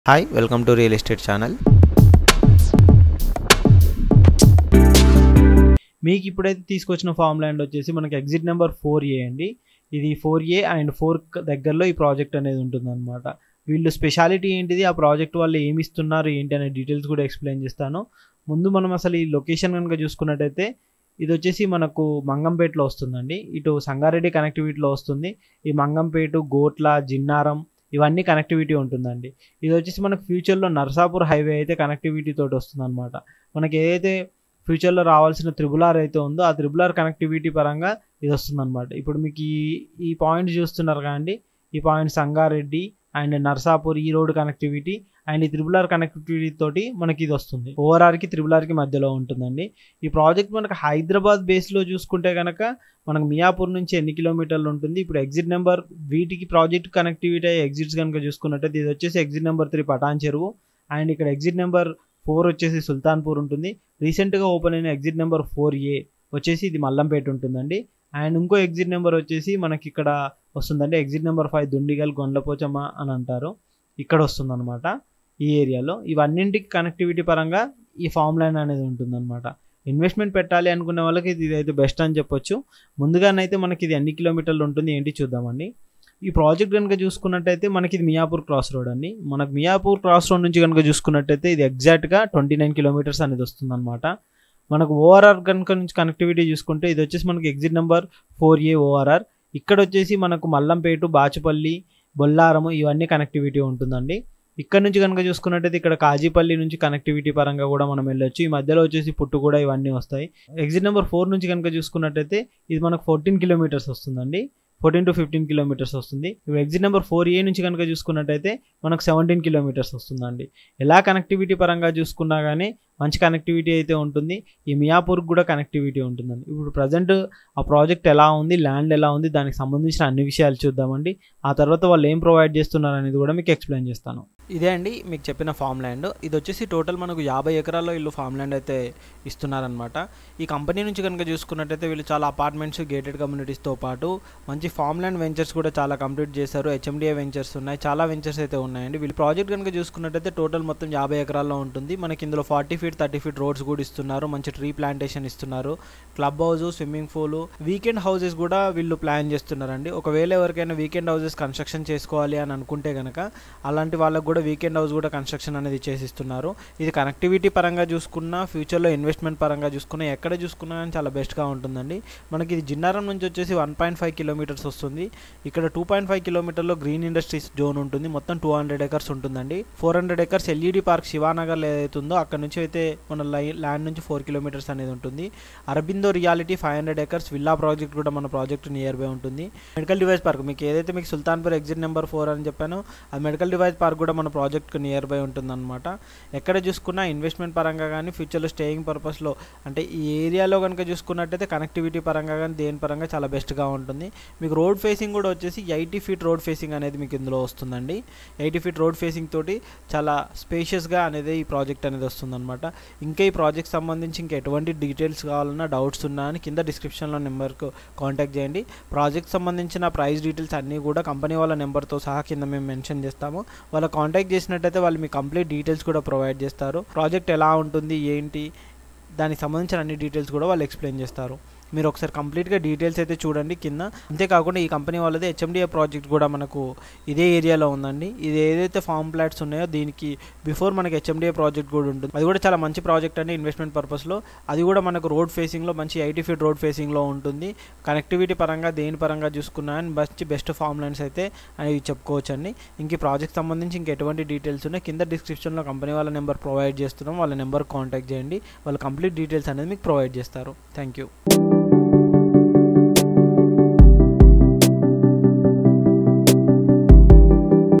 hi welcome to real estate channel మీకు ఇప్పుడైతే తీసుకొచ్చిన ఫామ్ ల్యాండ్ వచ్చేసి మనకి ఎగ్జిట్ నెంబర్ ఫోర్ ఏ అండి ఇది ఫోర్ ఏ అండ్ ఫోర్ దగ్గరలో ఈ ప్రాజెక్ట్ అనేది ఉంటుందన్నమాట వీళ్ళు స్పెషాలిటీ ఏంటిది ఆ ప్రాజెక్ట్ వాళ్ళు ఏమి ఇస్తున్నారు ఏంటి అనే డీటెయిల్స్ కూడా ఎక్స్ప్లెయిన్ చేస్తాను ముందు మనం అసలు ఈ లొకేషన్ కనుక చూసుకున్నట్టయితే ఇది వచ్చేసి మనకు మంగంపేటలో వస్తుందండి ఇటు సంగారెడ్డి కనెక్టివిటీలో వస్తుంది ఈ మంగంపేట గోట్ల జిన్నారం ఇవన్నీ కనెక్టివిటీ ఉంటుందండి ఇది వచ్చేసి మనకు ఫ్యూచర్లో నర్సాపూర్ హైవే అయితే కనెక్టివిటీ తోటి వస్తుంది అనమాట మనకి ఏదైతే ఫ్యూచర్లో రావాల్సిన త్రిబుల్ ఆర్ అయితే ఉందో ఆ త్రిబుల్ ఆర్ కనెక్టివిటీ పరంగా ఇది వస్తుందన్నమాట ఇప్పుడు మీకు ఈ ఈ పాయింట్ చూస్తున్నారు కదండి ఈ పాయింట్ సంగారెడ్డి అండ్ నర్సాపూర్ ఈ రోడ్ కనెక్టివిటీ అండ్ ఈ త్రిబుల్ ఆర్ కనెక్టివిటీ తోటి మనకి ఇది వస్తుంది ఓఆర్ఆర్కి త్రిబుల్ ఆర్కి మధ్యలో ఉంటుందండి ఈ ప్రాజెక్ట్ మనకు హైదరాబాద్ బేస్లో చూసుకుంటే కనుక మనకు మియాపూర్ నుంచి ఎన్ని కిలోమీటర్లు ఉంటుంది ఇప్పుడు ఎగ్జిట్ నెంబర్ వీటికి ప్రాజెక్ట్ కనెక్టివిటీ అయ్యే ఎగ్జిట్స్ కనుక చూసుకున్నట్టయితే ఇది వచ్చేసి ఎగ్జిట్ నెంబర్ త్రీ పటాన్ చెరువు అండ్ ఇక్కడ ఎగ్జిట్ నెంబర్ ఫోర్ వచ్చేసి సుల్తాన్పూర్ ఉంటుంది రీసెంట్గా ఓపెన్ అయిన ఎగ్జిట్ నెంబర్ ఫోర్ ఏ వచ్చేసి ఇది మల్లంపేట ఉంటుందండి అండ్ ఇంకో ఎగ్జిట్ నెంబర్ వచ్చేసి మనకి ఇక్కడ వస్తుందండి exit number five Dundigal Gondlapochamma అని అంటారు ఇక్కడ వస్తుందన్నమాట ఈ ఏరియాలో ఇవన్నింటికి కనెక్టివిటీ పరంగా ఈ ఫామ్ లైన్ అనేది ఉంటుందన్నమాట ఇన్వెస్ట్మెంట్ పెట్టాలి అనుకునే వాళ్ళకి ఇది అయితే బెస్ట్ అని చెప్పొచ్చు ముందుగానైతే మనకి ఇది ఎన్ని కిలోమీటర్లు ఉంటుంది ఏంటి చూద్దామండి ఈ ప్రాజెక్ట్ కనుక చూసుకున్నట్టయితే మనకి ఇది మియాపూర్ క్రాస్ రోడ్ అండి మనకు మియాపూర్ క్రాస్ రోడ్ నుంచి కనుక చూసుకున్నట్టయితే ఇది ఎగ్జాక్ట్గా ట్వంటీ నైన్ కిలోమీటర్స్ అనేది వస్తుందన్నమాట మనకు ఓఆర్ఆర్ కనుక నుంచి కనెక్టివిటీ చూసుకుంటే ఇది వచ్చేసి మనకి exit number four A ORR ఇక్కడ వచ్చేసి మనకు మల్లంపేట బాచుపల్లి బొల్లారము ఇవన్నీ కనెక్టివిటీ ఉంటుందండి ఇక్కడ నుంచి కనుక చూసుకున్నట్టయితే ఇక్కడ కాజీపల్లి నుంచి కనెక్టివిటీ పరంగా కూడా మనం వెళ్ళొచ్చు ఈ మధ్యలో వచ్చేసి పుట్టు కూడా ఇవన్నీ వస్తాయి ఎగ్జిట్ నెంబర్ ఫోర్ నుంచి కనుక చూసుకున్నట్టయితే ఇది మనకు ఫోర్టీన్ కిలోమీటర్స్ వస్తుందండి ఫోర్టీన్ టు ఫిఫ్టీన్ కిలోమీటర్స్ వస్తుంది ఇప్పుడు ఎగ్జిట్ నెంబర్ ఫోర్ ఏ నుంచి కనుక చూసుకున్నట్టయితే మనకు సెవెంటీన్ కిలోమీటర్స్ వస్తుందండి ఎలా కనెక్టివిటీ పరంగా చూసుకున్నా కానీ మంచి కనెక్టివిటీ అయితే ఉంటుంది ఈ మియాపూర్కి కూడా కనెక్టివిటీ ఉంటుందండి ఇప్పుడు ప్రజెంట్ ఆ ప్రాజెక్ట్ ఎలా ఉంది ల్యాండ్ ఎలా ఉంది దానికి సంబంధించిన అన్ని విషయాలు చూద్దామండి ఆ తర్వాత వాళ్ళు ఏం ప్రొవైడ్ చేస్తున్నారు అనేది కూడా మీకు ఎక్స్ప్లెయిన్ చేస్తాను ఇదే అండి మీకు చెప్పిన ఫామ్ ల్యాండ్ ఇది వచ్చేసి టోటల్ మనకు యాభై ఎకరాల్లో ఇల్లు ఫామ్ ల్యాండ్ అయితే ఇస్తున్నారనమాట ఈ కంపెనీ నుంచి కనుక చూసుకున్నట్టయితే వీళ్ళు చాలా అపార్ట్మెంట్స్ గేటెడ్ కమ్యూనిటీస్తో పాటు మంచి ఫామ్ ల్యాండ్ వెంచర్స్ కూడా చాలా కంప్లీట్ చేశారు హెచ్ఎండిఏ వెంచర్స్ ఉన్నాయి చాలా వెంచర్స్ అయితే ఉన్నాయండి వీళ్ళు ప్రాజెక్ట్ కనుక చూసుకున్నట్టయితే టోటల్ మొత్తం యాభై ఎకరాల్లో ఉంటుంది మనకి ఇందులో forty feet thirty feet roads కూడా ఇస్తున్నారు మంచి ట్రీ ప్లాంటేషన్ ఇస్తున్నారు club house swimming pool weekend houses కూడా వీళ్ళు ప్లాన్ చేస్తున్నారండి ఒకవేళ ఎవరికైనా వీకెండ్ హౌసెస్ కన్స్ట్రక్షన్ చేసుకోవాలి అని అనుకుంటే కనుక అలాంటి వాళ్ళకు కూడా వీకెండ్ హౌస్ కూడా కన్స్ట్రక్షన్ అనేది చేసిస్తున్నారు ఇది కనెక్టివిటీ పరంగా చూసుకున్నా ఫ్యూచర్లో ఇన్వెస్ట్మెంట్ పరంగా చూసుకున్నా ఎక్కడ చూసుకున్నా కానీ చాలా బెస్ట్గా ఉంటుందండి మనకి ఇది జిన్నారం నుంచి వచ్చేసి వన్ పాయింట్ ఫైవ్ కిలోమీటర్స్ వస్తుంది ఇక్కడ టూ పాయింట్ ఫైవ్ కిలోమీటర్లో గ్రీన్ ఇండస్ట్రీస్ జోన్ ఉంటుంది మొత్తం టూ హండ్రెడ్ ఎకర్స్ ఉంటుందండి four hundred acres LED park శివానగర్లో ఏదైతే ఉందో అక్కడ నుంచి అయితే మన లై ల్యాండ్ నుంచి ఫోర్ కిలోమీటర్స్ అనేది ఉంటుంది Aurobindo reality five hundred acres villa project కూడా మన ప్రాజెక్ట్ నియర్ బై ఉంటుంది మెడికల్ డివైస్ పార్క్ మీకు ఏదైతే మీకు సుల్తాన్పూర్ ఎగ్జిట్ నెంబర్ ఫోర్ అని చెప్పానో అది మెడికల్ డివైస్ పార్క్ కూడా మన ప్రాజెక్ట్కి నియర్ బై ఉంటుందన్నమాట ఎక్కడ చూసుకున్నా ఇన్వెస్ట్మెంట్ పరంగా కానీ ఫ్యూచర్లో స్టేయింగ్ పర్పస్లో అంటే ఈ ఏరియాలో కనుక చూసుకున్నట్టయితే కనెక్టివిటీ పరంగా కానీ దేని పరంగా చాలా బెస్ట్గా ఉంటుంది మీకు రోడ్ ఫేసింగ్ కూడా వచ్చేసి ఎయిటీ ఫీట్ రోడ్ ఫేసింగ్ అనేది మీకు ఇందులో వస్తుందండి ఎయిటీ ఫీట్ రోడ్ ఫేసింగ్ తోటి చాలా స్పేషియస్గా అనేది ఈ ప్రాజెక్ట్ అనేది వస్తుందన్నమాట ఇంకా ఈ ప్రాజెక్ట్ సంబంధించి ఇంకా ఎటువంటి డీటెయిల్స్ కావాలన్నా డౌట్స్ ఉన్నా అని కింద డిస్క్రిప్షన్లో నెంబర్కు కాంటాక్ట్ చేయండి ప్రాజెక్ట్ సంబంధించిన ప్రైస్ డీటెయిల్స్ అన్నీ కూడా కంపెనీ వాళ్ళ నెంబర్తో సహా కింద మేము మెన్షన్ చేస్తాము వాళ్ళ కాంటాక్ట్ చేసినట్టయితే వాళ్ళు మీ కంప్లీట్ డీటెయిల్స్ కూడా ప్రొవైడ్ చేస్తారు ప్రాజెక్ట్ ఎలా ఉంటుంది ఏంటి దానికి సంబంధించిన అన్ని డీటెయిల్స్ కూడా వాళ్ళు ఎక్స్ప్లెయిన్ చేస్తారు మీరు ఒకసారి కంప్లీట్గా డీటెయిల్స్ అయితే చూడండి కింద అంతేకాకుండా ఈ కంపెనీ వాళ్ళది హెచ్ఎండిఏ ప్రాజెక్ట్ కూడా మనకు ఇదే ఏరియాలో ఉందండి ఇది ఏదైతే ఫామ్ ప్లాట్స్ ఉన్నాయో దీనికి బిఫోర్ మనకి హెచ్ఎండిఏ ప్రాజెక్ట్ కూడా ఉంటుంది అది కూడా చాలా మంచి ప్రాజెక్ట్ అండి ఇన్వెస్ట్మెంట్ పర్పస్లో అది కూడా మనకు రోడ్ ఫేసింగ్లో మంచి ఎయిటీ ఫీట్ రోడ్ ఫేసింగ్లో ఉంటుంది కనెక్టివిటీ పరంగా దేని పరంగా చూసుకున్నా అని మంచి బెస్ట్ ఫామ్ లైన్స్ అయితే అనేవి చెప్పుకోవచ్చు అండి ఇంక ఈ ప్రాజెక్ట్ సంబంధించి ఇంక ఎటువంటి డీటెయిల్స్ ఉన్నాయి కింద డిస్క్రిప్షన్లో కంపెనీ వాళ్ళ నెంబర్ ప్రొవైడ్ చేస్తున్నాం వాళ్ళ నెంబర్ కాంటాక్ట్ చేయండి వాళ్ళు కంప్లీట్ డీటెయిల్స్ అనేది మీకు ప్రొవైడ్ చేస్తారు థ్యాంక్ యూ